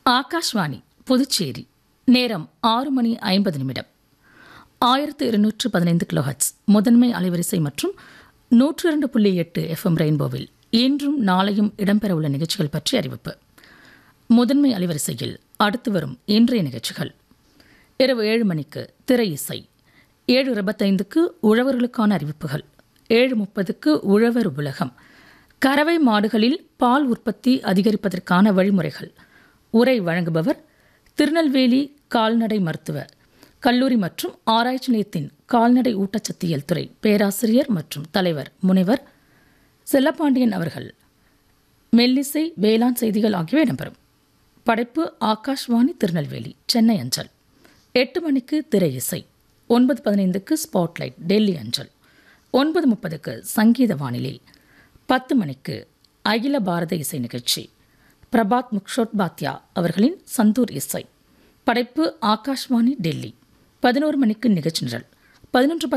ஆகாஷ்வாணி புதுச்சேரி நேரம் ஆறு மணி ஐம்பது நிமிடம் ஆயிரத்து இருநூற்று பதினைந்து கிலோஹட்ஸ் முதன்மை அலைவரிசை மற்றும் நூற்று இரண்டு புள்ளி எட்டு எஃப்எம் ரெயின்போவில் இன்றும் நாளையும் இடம்பெறவுள்ள நிகழ்ச்சிகள் பற்றி அறிவிப்பு முதன்மை அலைவரிசையில் அடுத்து வரும் இன்றைய நிகழ்ச்சிகள் இரவு ஏழு மணிக்கு திரை இசை ஏழு இருபத்தைந்துக்கு உழவர்களுக்கான அறிவிப்புகள் ஏழு முப்பதுக்கு உழவர் உலகம் கறவை மாடுகளில் பால் உற்பத்தி அதிகரிப்பதற்கான வழிமுறைகள் உரை வழங்குபவர் திருநெல்வேலி கால்நடை மருத்துவ கல்லூரி மற்றும் ஆராய்ச்சி நிலையத்தின் கால்நடை ஊட்டச்சத்தியல் துறை பேராசிரியர் மற்றும் தலைவர் முனைவர் செல்லப்பாண்டியன் அவர்கள் மெல்லிசை வேளாண் செய்திகள் ஆகியவை இடம்பெறும் படைப்பு ஆகாஷ்வாணி திருநெல்வேலி சென்னை அஞ்சல் எட்டு மணிக்கு திரை இசை ஒன்பது பதினைந்துக்கு ஸ்பாட்லைட் டெல்லி அஞ்சல் ஒன்பது முப்பதுக்கு சங்கீத வானிலை பத்து மணிக்கு அகில பாரத இசை நிகழ்ச்சி பிரபாத் முக்ஷோட்பாத்யா அவர்களின் சந்தூர் இசை படைப்பு ஆகாஷ்வாணி டெல்லி பதினோரு மணிக்கு நிகழ்ச்சி நிரல் பதினொன்று